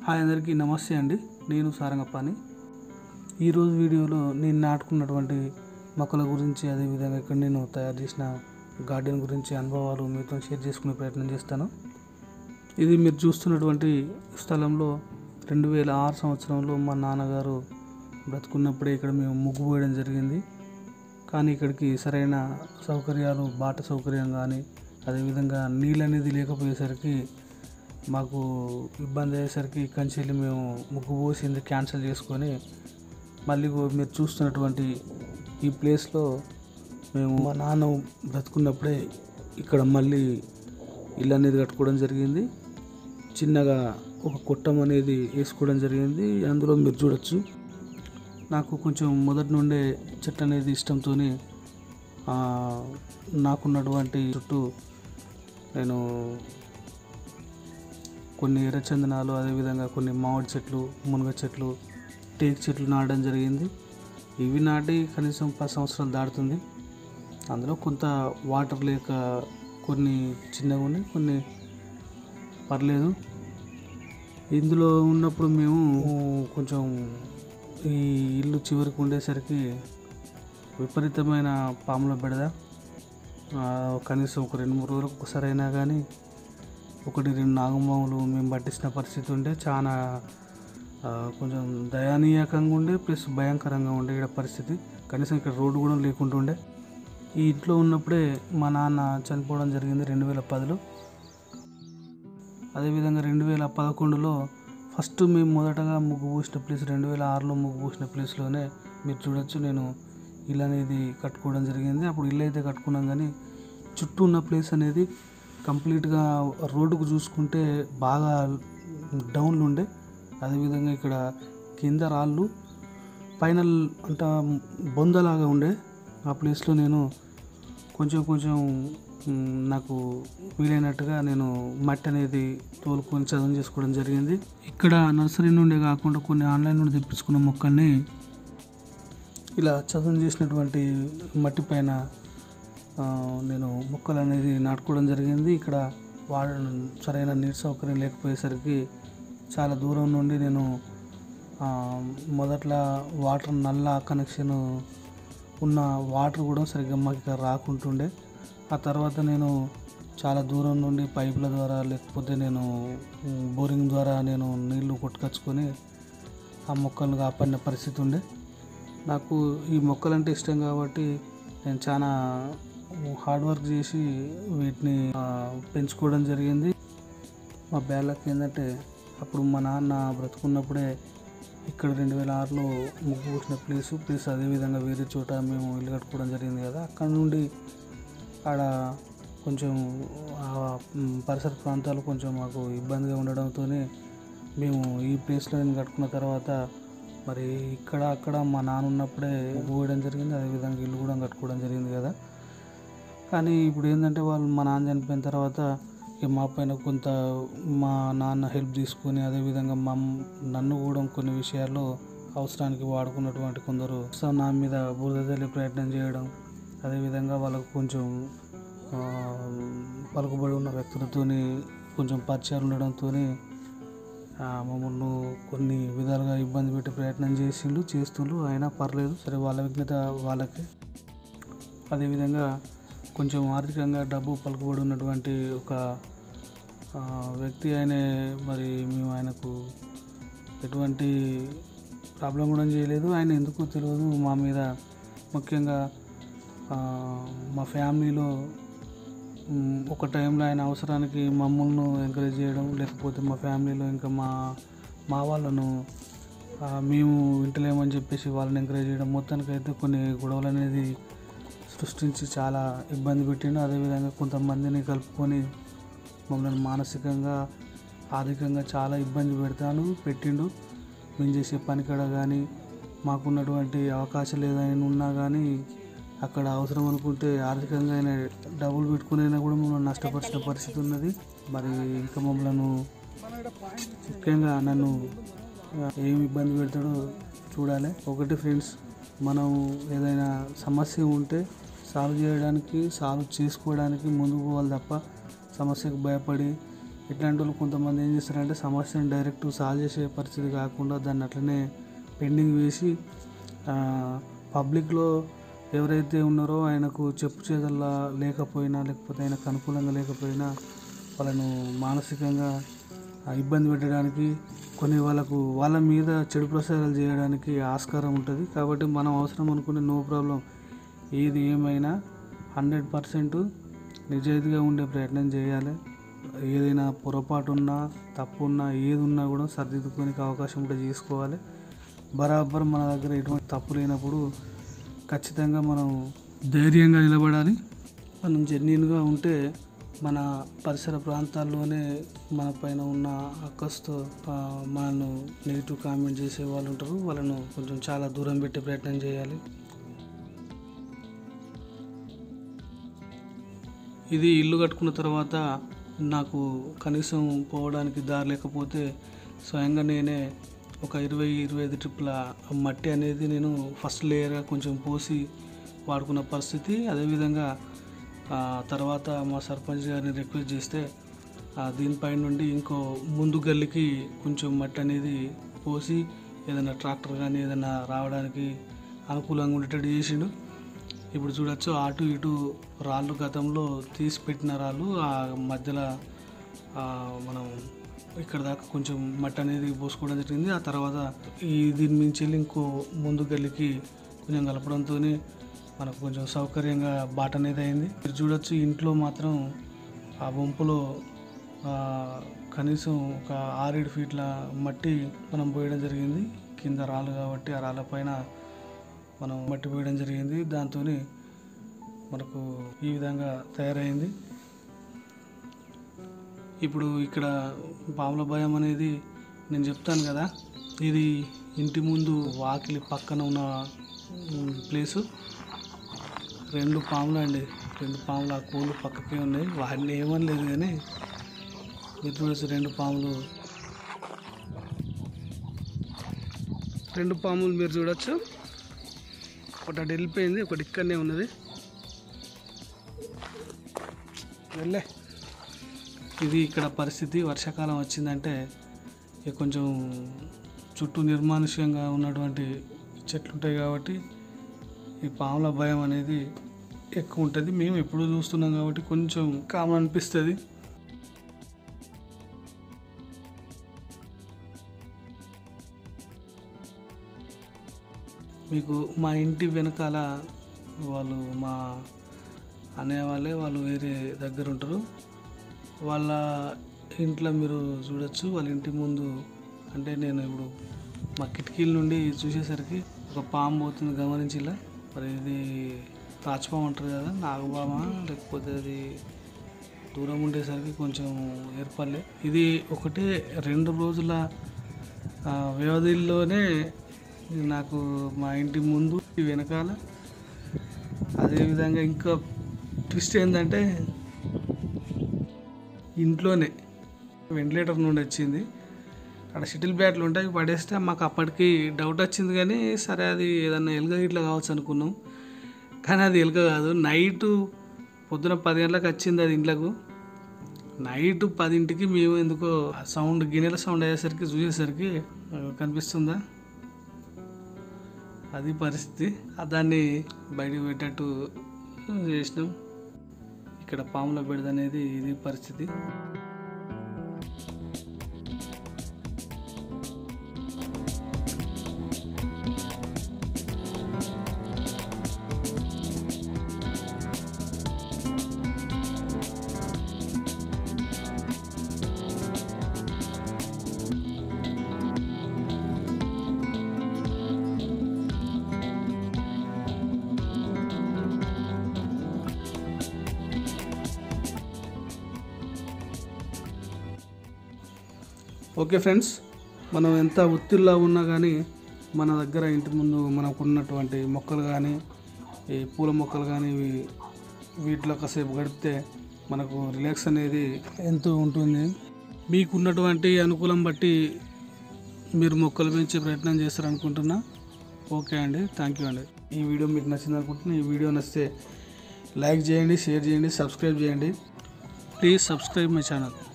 hi అందరికీ నమస్తే అండి నేను సారంగపాని ఈరోజు వీడియోలో నేను నాటుకున్నటువంటి మొక్కల గురించి అదేవిధంగా ఇక్కడ నేను తయారు చేసిన గార్డెన్ గురించి అనుభవాలు మీతో షేర్ చేసుకునే ప్రయత్నం చేస్తాను ఇది మీరు చూస్తున్నటువంటి స్థలంలో రెండు వేల ఆరు సంవత్సరంలో మా నాన్నగారు బ్రతుకున్నప్పుడే ఇక్కడ మేము ముగ్గు పోయడం జరిగింది కానీ ఇక్కడికి సరైన సౌకర్యాలు బాట సౌకర్యం కానీ అదేవిధంగా నీళ్ళు అనేది లేకపోయేసరికి మాకు ఇబ్బంది అయ్యేసరికి కంచెల్లి మేము ముగ్గు పోసింది క్యాన్సిల్ చేసుకొని మళ్ళీ గో- మీరు చూస్తున్నటువంటి ఈ ప్లేస్లో మేము మా నాన్న బ్రతుకున్నప్పుడే ఇక్కడ మళ్ళీ ఇల్లు అనేది కట్టుకోవడం జరిగింది చిన్నగా ఒక కొట్టం అనేది వేసుకోవడం జరిగింది అందులో మీరు చూడొచ్చు నాకు కొంచెం మొదటి నుండే చెట్టు అనేది ఇష్టంతో నాకున్నటువంటి చుట్టూ నేను కొన్ని ఎర్రచందనాలు అదేవిధంగా కొన్ని మామిడి చెట్లు మునగ చెట్లు టేక్ చెట్లు నాటడం జరిగింది ఇవి నాటి కనీసం పది సంవత్సరాలు దాటుతుంది అందులో కొంత వాటర్ లేక కొన్ని చిన్నగా ఉన్నాయి కొన్ని పర్లేదు ఇందులో ఉన్నప్పుడు మేము కొంచెం ఈ ఇల్లు చివరికి ఉండేసరికి విపరీతమైన పాముల బెడద ఆ, కనీసం ఒక రెండు మూడు రోజులకు ఒకసారి అయినా కానీ ఒకటి రెండు నాగమాములు మేము పట్టించిన పరిస్థితి ఉండే చాలా ఆ, కొంచెం దయానీయకంగా ఉండే ప్లస్ భయంకరంగా ఉండే ఇక్కడ పరిస్థితి కనీసం ఇక్కడ రోడ్డు కూడా లేకుండా ఉండే ఈ ఇంట్లో ఉన్నప్పుడే మా నాన్న చనిపోవడం జరిగింది రెండు వేల పదిలో అదేవిధంగా రెండు వేల పదకొండులో ఫస్ట్ మేము మొదటగా ముగ్గు పూసిన ప్లేస్ రెండు వేల ఆరులో ముగ్గు పూసిన ప్లేస్లోనే మీరు చూడొచ్చు నేను ఇల్లు అనేది కట్టుకోవడం జరిగింది అప్పుడు ఇల్లు అయితే కట్టుకున్నాం కానీ చుట్టూ ఉన్న ప్లేస్ అనేది కంప్లీట్గా రోడ్డుకు చూసుకుంటే బాగా డౌన్లు ఉండే అదేవిధంగా ఇక్కడ కింద రాళ్ళు పైన అంట బొందలాగా ఉండే ఆ ప్లేస్లో నేను కొంచెం కొంచెం మ్, నాకు వీలైనట్టుగా నేను మట్టి అనేది తోలుకొని చదువు చేసుకోవడం జరిగింది ఇక్కడ నర్సరీ నుండి కాకుండా కొన్ని ఆన్లైన్ నుండి తెప్పించుకున్న మొక్కల్ని ఇలా చదువు చేసినటువంటి మట్టి పైన ఆ, నేను మొక్కలు అనేది నాటుకోవడం జరిగింది ఇక్కడ వాడ సరైన నీటి సౌకర్యం లేకపోయేసరికి చాలా దూరం నుండి నేను ఆ, మొదట్లో వాటర్ నల్ల కనెక్షన్ ఉన్న వాటర్ కూడా సరిగ్గా మాకు ఇక్కడ రాకుంటుండే ఆ తర్వాత నేను చాలా దూరం నుండి పైపుల ద్వారా లేకపోతే నేను ఉమ్, బోరింగ్ ద్వారా నేను నీళ్లు కొట్టుకొచ్చుకొని ఆ మొక్కలను కాపాడిన పరిస్థితి ఉండే నాకు ఈ మొక్కలంటే ఇష్టం కాబట్టి నేను చాలా హార్డ్ వర్క్ చేసి వీటిని ఆ, పెంచుకోవడం జరిగింది మా బ్యాలకి ఏంటంటే అప్పుడు మా నాన్న బ్రతుకున్నప్పుడే ఇక్కడ రెండు వేల ఆరులో ముగ్గు పూసిన ప్లేసు ప్లస్ అదేవిధంగా వేరే చోట మేము ఇల్లు కట్టుకోవడం జరిగింది కదా అక్కడ నుండి ఆడ కొంచెం ఆ మ్, పరిసర ప్రాంతాలు కొంచెం మాకు ఇబ్బందిగా ఉండడంతో మేము ఈ ప్లేస్లో నేను కట్టుకున్న తర్వాత మరి ఇక్కడ అక్కడ మా నాన్న ఉన్నప్పుడే ముగ్గు వేయడం జరిగింది అదేవిధంగా ఇల్లు కూడా కట్టుకోవడం జరిగింది కదా కానీ ఇప్పుడు ఏంటంటే వాళ్ళు మా నాన్న చనిపోయిన తర్వాత ఇక మా పైన కొంత మా నాన్న హెల్ప్ తీసుకొని అదేవిధంగా మా నన్ను కూడా కొన్ని విషయాల్లో అవసరానికి వాడుకున్నటువంటి కొందరు సో నా మీద బురద తల్లి ప్రయత్నం చేయడం అదేవిధంగా వాళ్ళకు కొంచెం ఆ, పలుకుబడి ఉన్న వ్యక్తులతోని కొంచెం పరిచయాలు ఉండడంతో మమ్మల్ని కొన్ని విధాలుగా ఇబ్బంది పెట్టే ప్రయత్నం చేసిండు చేస్తుండ్రు అయినా పర్లేదు సరే వాళ్ళ విఘ్నత వాళ్ళకి అదేవిధంగా కొంచెం ఆర్థికంగా డబ్బు పలుకుబడి ఉన్నటువంటి ఒక ఆ, వ్యక్తి ఆయనే మరి మేము ఆయనకు ఎటువంటి ప్రాబ్లం కూడా చేయలేదు ఆయన ఎందుకో తెలియదు మా మీద ముఖ్యంగా ఆ, మా ఫ్యామిలీలో మ్, ఒక టైంలో ఆయన అవసరానికి మమ్మల్ని ఎంకరేజ్ చేయడం లేకపోతే మా ఫ్యామిలీలో ఇంకా మా మా వాళ్ళను ఆ, మేము వింటలేమని చెప్పేసి వాళ్ళని ఎంకరేజ్ చేయడం మొత్తానికైతే కొన్ని గొడవలు అనేది సృష్టించి చాలా ఇబ్బంది పెట్టిండు అదేవిధంగా కొంతమందిని కలుపుకొని మమ్మల్ని మానసికంగా ఆర్థికంగా చాలా ఇబ్బంది పెడతాను పెట్టిండు మేము చేసే పనికాడ కానీ మాకున్నటువంటి అవకాశాలు ఏదైనా ఉన్నా కానీ అక్కడ అవసరం అనుకుంటే ఆర్థికంగా అయినా డబ్బులు పెట్టుకునైనా కూడా మమ్మల్ని నష్టపరిచిన పరిస్థితి ఉన్నది మరి ఇంకా మమ్మల్ని ముఖ్యంగా నన్ను ఏమి ఇబ్బంది పెడతాడో చూడాలి ఒకటి ఫ్రెండ్స్ మనం ఏదైనా సమస్య ఉంటే సాల్వ్ చేయడానికి సాల్వ్ చేసుకోవడానికి ముందుకు పోవాలి తప్ప సమస్యకు భయపడి ఇట్లాంటి వాళ్ళు కొంతమంది ఏం చేస్తారంటే సమస్యను డైరెక్ట్ సాల్వ్ చేసే పరిస్థితి కాకుండా దాన్ని అట్లనే పెండింగ్ వేసి పబ్లిక్లో ఎవరైతే ఉన్నారో ఆయనకు చెప్పు చేదల్లా లేకపోయినా లేకపోతే ఆయనకు అనుకూలంగా లేకపోయినా వాళ్ళను మానసికంగా ఆ, ఇబ్బంది పెట్టడానికి కొన్ని వాళ్ళకు వాళ్ళ మీద చెడు ప్రసారాలు చేయడానికి ఆస్కారం ఉంటుంది కాబట్టి మనం అవసరం అనుకునే నో ప్రాబ్లం ఏది ఏమైనా హండ్రెడ్ పర్సెంట్ నిజాయితీగా ఉండే ప్రయత్నం చేయాలి ఏదైనా పొరపాటు ఉన్నా తప్పు ఉన్నా ఏది ఉన్నా కూడా సరిదిద్దుకోనికి అవకాశం ఉంటే చేసుకోవాలి బరాబర్ మన దగ్గర ఎటువంటి తప్పు లేనప్పుడు ఖచ్చితంగా మనం ధైర్యంగా నిలబడాలి మనం జెన్యున్గా ఉంటే మన పరిసర ప్రాంతాల్లోనే మన పైన ఉన్న అక్కస్తో ఆ, మనను నెగిటివ్ కామెంట్ చేసే వాళ్ళు ఉంటారు వాళ్ళను కొంచెం చాలా దూరం పెట్టే ప్రయత్నం చేయాలి ఇది ఇల్లు కట్టుకున్న తర్వాత నాకు కనీసం పోవడానికి దారి లేకపోతే స్వయంగా నేనే ఒక ఇరవై ఇరవై ఐదు ట్రిప్పుల మట్టి అనేది నేను ఫస్ట్ లేయర్గా కొంచెం పోసి వాడుకున్న పరిస్థితి అదేవిధంగా ఆ, తర్వాత మా సర్పంచ్ గారిని రిక్వెస్ట్ చేస్తే ఆ, దీనిపై నుండి ఇంకో ముందు గల్లికి కొంచెం మట్టి అనేది పోసి ఏదైనా ట్రాక్టర్ కానీ ఏదైనా రావడానికి అనుకూలంగా ఉండేటట్టు చేసిండు ఇప్పుడు చూడొచ్చు అటు ఇటు రాళ్ళు గతంలో తీసి పెట్టిన రాళ్ళు ఆ మధ్యలో ఆ, మనం ఇక్కడ దాకా కొంచెం మట్టి అనేది పోసుకోవడం జరిగింది ఆ తర్వాత ఈ దీని మించి వెళ్ళి ఇంకో ముందు గల్లికి కొంచెం కలపడంతో మనకు కొంచెం సౌకర్యంగా బాట అనేది అయింది మీరు చూడొచ్చు ఇంట్లో మాత్రం ఆ వంపులో ఆ, కనీసం ఒక ఆరేడు ఫీట్ల మట్టి మనం పోయడం జరిగింది కింద రాళ్ళు కాబట్టి ఆ రాళ్ళ పైన మనం మట్టి పోయడం జరిగింది దాంతో మనకు ఈ విధంగా తయారైంది ఇప్పుడు ఇక్కడ పాముల భయం అనేది నేను చెప్తాను కదా ఇది ఇంటి ముందు వాకిలి పక్కన ఉన్న ఉమ్, ప్లేసు రెండు పాములు అండి రెండు పాములు ఆ కోళ్ళు పక్కకే ఉన్నాయి వాటిని ఏమని లేదు కానీ మీరు చూడొచ్చు రెండు పాములు రెండు పాములు మీరు చూడొచ్చు ఒకటి అటు వెళ్ళిపోయింది ఒకటి ఇక్కడనే ఉన్నది వెళ్ళే ఇది ఇక్కడ పరిస్థితి వర్షాకాలం వచ్చిందంటే ఇక కొంచెం చుట్టూ నిర్మానుష్యంగా ఉన్నటువంటి చెట్లు ఉంటాయి కాబట్టి ఈ పాముల భయం అనేది ఎక్కువ ఉంటుంది మేము ఎప్పుడూ చూస్తున్నాం కాబట్టి కొంచెం కామన్ అనిపిస్తుంది మీకు మా ఇంటి వెనకాల వాళ్ళు మా అన్నయ్య వాళ్ళే వాళ్ళు వేరే దగ్గర ఉంటారు వాళ్ళ ఇంట్లో మీరు చూడొచ్చు వాళ్ళ ఇంటి ముందు అంటే నేను ఇప్పుడు మా కిటికీల నుండి చూసేసరికి ఒక పాము పోతుంది గమనించి ఇలా మరి ఇది తాచుపాము అంటారు కదా నాగపామా లేకపోతే అది దూరం ఉండేసరికి కొంచెం ఏర్పడలే ఇది ఒకటే రెండు రోజుల ఆ, వ్యవధిలోనే నాకు మా ఇంటి ముందు ఈ వెనకాల అదేవిధంగా ఇంకా ట్విస్ట్ ఏంటంటే ఇంట్లోనే వెంటిలేటర్ నుండి వచ్చింది అక్కడ షటిల్ బ్యాట్లు ఉంటాయి పడేస్తే మాకు అప్పటికి డౌట్ వచ్చింది కానీ సరే అది ఏదన్నా ఎలుక ఇట్లా కావచ్చు అనుకున్నాం కానీ అది ఎలుక కాదు నైటు పొద్దున పది గంటలకు వచ్చింది అది ఇంట్లోకు నైట్ పదింటికి మేము ఎందుకో సౌండ్ గిన్నెల సౌండ్ అయ్యేసరికి చూసేసరికి ఆ, కనిపిస్తుందా అది పరిస్థితి ఆ దాన్ని బయటకు పెట్టేట్టు చేసినాం ఇక్కడ పాముల బెడద అనేది ఇది పరిస్థితి ఓకే ఫ్రెండ్స్ మనం ఎంత ఒత్తిడిలో ఉన్నా కానీ మన దగ్గర ఇంటి ముందు మనకు ఉన్నటువంటి మొక్కలు కానీ ఈ పూల మొక్కలు కానీ ఇవి వీటిలో కాసేపు గడిపితే మనకు రిలాక్స్ అనేది ఎంతో ఉంటుంది మీకున్నటువంటి అనుకూలం బట్టి మీరు మొక్కలు పెంచే ప్రయత్నం చేస్తారనుకుంటున్నా ఓకే అండి థ్యాంక్ యూ అండి ఈ వీడియో మీకు నచ్చింది అనుకుంటున్నా ఈ వీడియో నచ్చితే లైక్ చేయండి షేర్ చేయండి సబ్స్క్రైబ్ చేయండి ప్లీజ్ సబ్స్క్రైబ్ మై ఛానల్